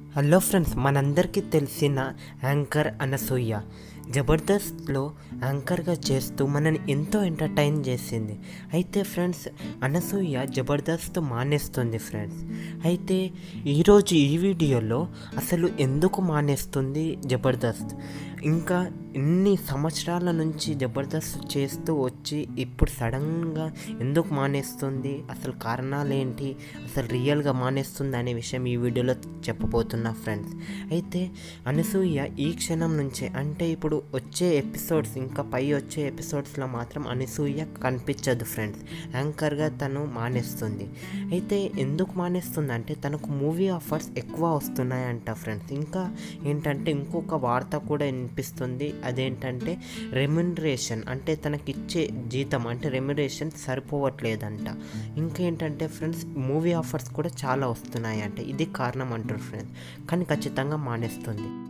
hello friends మనందరికీ తెలిసిన anchor Anasuya జబర్దస్త్లో యాంకర్గా చేస్తూ మనని ఎంతో ఎంటర్టైన్ చేసింది అయితే ఫ్రెండ్స్ అనసూయ జబర్దస్త్ మానేస్తుంది ఫ్రెండ్స్ అయితే ఈరోజు ఈ వీడియోలో అసలు ఎందుకు మానేస్తుంది జబర్దస్త్ ఇంకా ఇన్ని సంవత్సరాల నుంచి జబర్దస్త్ చేస్తూ వచ్చి ఇప్పుడు సడన్గా ఎందుకు మానేస్తుంది అసలు కారణాలు ఏంటి అసలు రియల్గా మానేస్తుంది అనే విషయం ఈ వీడియోలో చెప్పబోతున్నా ఫ్రెండ్స్ అయితే అనసూయ ఈ క్షణం నుంచే అంటే ఇప్పుడు వచ్చే ఎపిసోడ్స్ ఇంకా పై వచ్చే ఎపిసోడ్స్లో మాత్రం అనసూయ కనిపించదు ఫ్రెండ్స్ యాంకర్గా తను మానేస్తుంది అయితే ఎందుకు మానేస్తుంది అంటే తనకు మూవీ ఆఫర్స్ ఎక్కువ వస్తున్నాయంట ఫ్రెండ్స్ ఇంకా ఏంటంటే ఇంకొక వార్త కూడా వినిపిస్తుంది అదేంటంటే రెమ్యునరేషన్ అంటే తనకిచ్చే జీతం అంటే రెమ్యునరేషన్ సరిపోవట్లేదంట ఇంకేంటంటే ఫ్రెండ్స్ మూవీ ఆఫర్స్ కూడా చాలా వస్తున్నాయి అంటే ఇది కారణం అంటారు ఫ్రెండ్స్ కానీ ఖచ్చితంగా మానేస్తుంది